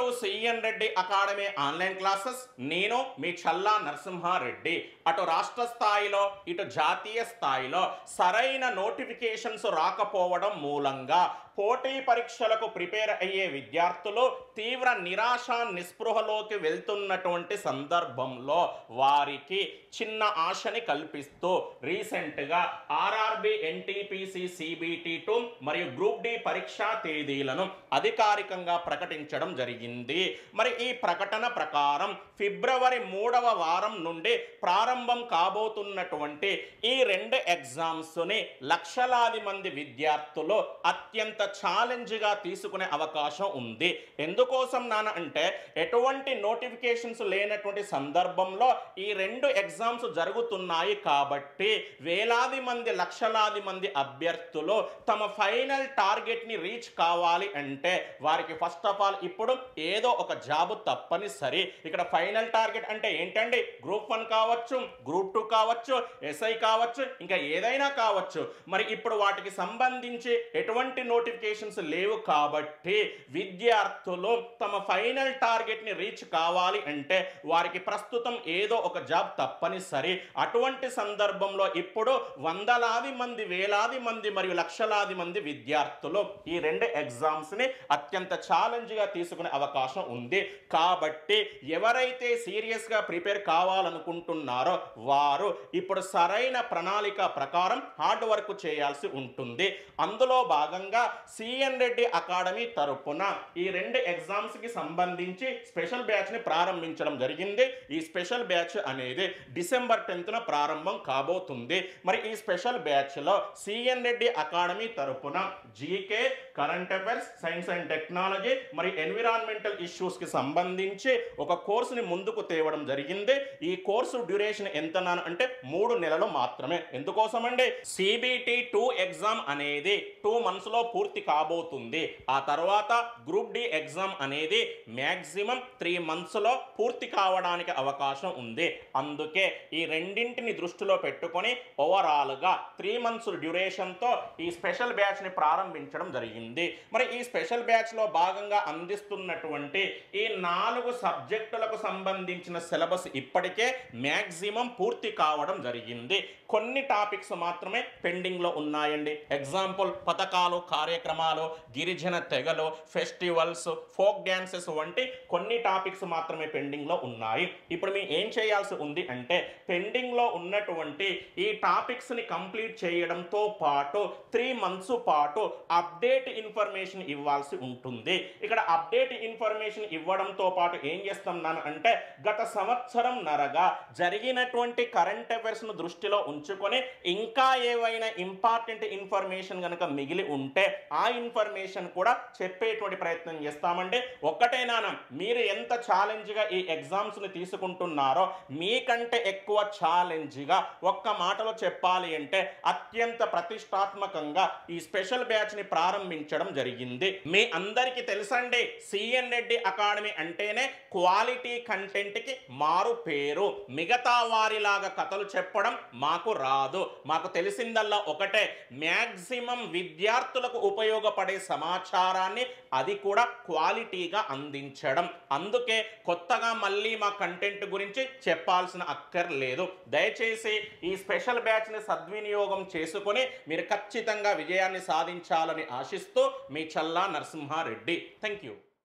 CN Reddy academy online classes నేను మీ చల్లా నరసింహారెడ్డి అటు రాష్ట్ర స్థాయిలో ఇటు జాతీయ స్థాయిలో సరైన నోటిఫికేషన్స్ రాకపోవడం మూలంగా పోటీ పరీక్షలకు ప్రిపేర్ అయ్యే విద్యార్థులు తీవ్ర నిరాశ నిస్పృహలోకి వెళ్తున్నటువంటి సందర్భంలో వారికి చిన్న ఆశని కల్పిస్తూ రీసెంట్గా ఆర్ఆర్బి ఎన్టీపీసీ సిబిటి టూ మరియు గ్రూప్ డి పరీక్షా తేదీలను అధికారికంగా ప్రకటించడం జరిగింది మరి ఈ ప్రకటన ప్రకారం ఫిబ్రవరి మూడవ వారం నుండి ప్రారంభం కాబోతున్నటువంటి ఈ రెండు ఎగ్జామ్స్ని లక్షలాది మంది విద్యార్థులు అత్యంత ఛాలెంజ్గా తీసుకునే అవకాశం ఉంది ఎందుకోసం నాన్న అంటే ఎటువంటి నోటిఫికేషన్స్ లేనటువంటి సందర్భంలో ఈ రెండు ఎగ్జామ్స్ జరుగుతున్నాయి కాబట్టి వేలాది మంది లక్షలాది మంది అభ్యర్థులు తమ ఫైనల్ టార్గెట్ని రీచ్ కావాలి అంటే వారికి ఫస్ట్ ఆఫ్ ఆల్ ఇప్పుడు ఏదో ఒక జాబ్ తప్పనిసరి ఇక్కడ ఫైనల్ టార్గెట్ అంటే ఏంటండి గ్రూప్ వన్ కావచ్చు గ్రూప్ టూ కావచ్చు ఎస్ఐ కావచ్చు ఇంకా ఏదైనా కావచ్చు మరి ఇప్పుడు వాటికి సంబంధించి ఎటువంటి నోటిఫికేషన్స్ లేవు కాబట్టి విద్యార్థులు తమ ఫైనల్ టార్గెట్ని రీచ్ కావాలి అంటే వారికి ప్రస్తుతం ఏదో ఒక జాబ్ తప్పనిసరి అటువంటి సందర్భంలో ఇప్పుడు వందలాది మంది వేలాది మంది మరియు లక్షలాది మంది విద్యార్థులు ఈ రెండు ఎగ్జామ్స్ని అత్యంత ఛాలెంజ్గా తీసుకునే అవకాశం ఉంది కాబట్టి ఎవరైతే సీరియస్గా ప్రిపేర్ కావాలనుకుంటున్నారో వారు ఇప్పుడు సరైన ప్రణాళిక ప్రకారం హార్డ్ వర్క్ చేయాల్సి ఉంటుంది అందులో భాగంగా సిఎన్ రెడ్డి అకాడమీ తరపున ఈ రెండు ఎగ్జామ్స్కి సంబంధించి స్పెషల్ బ్యాచ్ని ప్రారంభించడం జరిగింది ఈ స్పెషల్ బ్యాచ్ అనేది డిసెంబర్ టెన్త్న ప్రారంభం కాబోతుంది మరి ఈ స్పెషల్ బ్యాచ్లో సిఎన్ రెడ్డి అకాడమీ తరపున GK current affairs science and technology మరి ఎన్విరాన్మెంటల్ ఇష్యూస్కి సంబంధించి ఒక కోర్సుని ముందుకు తేవడం జరిగింది ఈ కోర్సు డ్యూరేషన్ ఎంత నాన్న అంటే మూడు నెలలు మాత్రమే ఎందుకోసం అండి సిబిటి టూ ఎగ్జామ్ అనేది టూ మంత్స్లో పూర్తి కాబోతుంది ఆ తర్వాత గ్రూప్ డి ఎగ్జామ్ అనేది మ్యాక్సిమం త్రీ మంత్స్లో పూర్తి కావడానికి అవకాశం ఉంది అందుకే ఈ రెండింటిని దృష్టిలో పెట్టుకొని ఓవరాల్గా త్రీ మంత్స్ డ్యూరేషన్తో ఈ స్పెషల్ బ్యాచ్ని ప్రారంభించడం జరిగింది మరి ఈ స్పెషల్ బ్యాచ్లో భాగంగా అందిస్తున్నటువంటి ఈ నాలుగు సబ్జెక్టులకు సంబంధించిన సిలబస్ ఇప్పటికే మ్యాక్సిమం పూర్తి కావడం జరిగింది కొన్ని టాపిక్స్ మాత్రమే పెండింగ్లో ఉన్నాయండి ఎగ్జాంపుల్ పథకాలు కార్యక్రమాలు గిరిజన తెగలు ఫెస్టివల్స్ ఫోక్ డ్యాన్సెస్ వంటి కొన్ని టాపిక్స్ మాత్రమే పెండింగ్లో ఉన్నాయి ఇప్పుడు మేము ఏం చేయాల్సి ఉంది అంటే పెండింగ్లో ఉన్నటువంటి ఈ టాపిక్స్ని కంప్లీట్ చేయడంతో పాటు త్రీ మంత్స్ పాటు అప్డేట్ ఇన్ఫర్మేషన్ ఇవ్వాల్సి ఉంటుంది ఇక్కడ అప్డేట్ ఇన్ఫర్మేషన్ ఇవ్వడంతో పాటు ఏం చేస్తాం నాన్న అంటే గత సంవత్సరం నరగా జరిగినటువంటి కరెంట్ అఫైర్స్ను దృష్టిలో ఉంచుకొని ఇంకా ఏవైనా ఇంపార్టెంట్ ఇన్ఫర్మేషన్ కనుక మిగిలి ఉంటే ఆ ఇన్ఫర్మేషన్ కూడా చెప్పేటువంటి ప్రయత్నం చేస్తామండి ఒక్కటే నాన్న మీరు ఎంత ఛాలెంజ్గా ఈ ఎగ్జామ్స్ని తీసుకుంటున్నారో మీకంటే ఎక్కువ ఛాలెంజ్గా ఒక్క మాటలో చెప్పాలి అంటే అత్యంత ప్రతిష్టాత్మకంగా ఈ స్పెషల్ బ్యాచ్ని ప్రారంభించడం జరిగింది మీ అందరికీ తెలుసండి సిఎన్ రెడ్డి అకాడమీ అంటేనే క్వాలిటీ కంటెంట్కి మారు పేరు మిగతా వారిలాగా కథలు చెప్పడం మాకు రాదు మాకు తెలిసిందల్లా ఒకటే మ్యాక్సిమం విద్యార్థులకు ఉపయోగపడే సమాచారాన్ని అది కూడా క్వాలిటీగా అందించడం అందుకే కొత్తగా మళ్ళీ మా కంటెంట్ గురించి చెప్పాల్సిన అక్కర్లేదు దయచేసి ఈ స్పెషల్ బ్యాచ్ని సద్వినియోగం చేసుకొని మీరు ఖచ్చితంగా విజయాన్ని సాధించాలని ఆశిస్తూ మీ చల్లా నరసింహారెడ్డి థ్యాంక్ యూ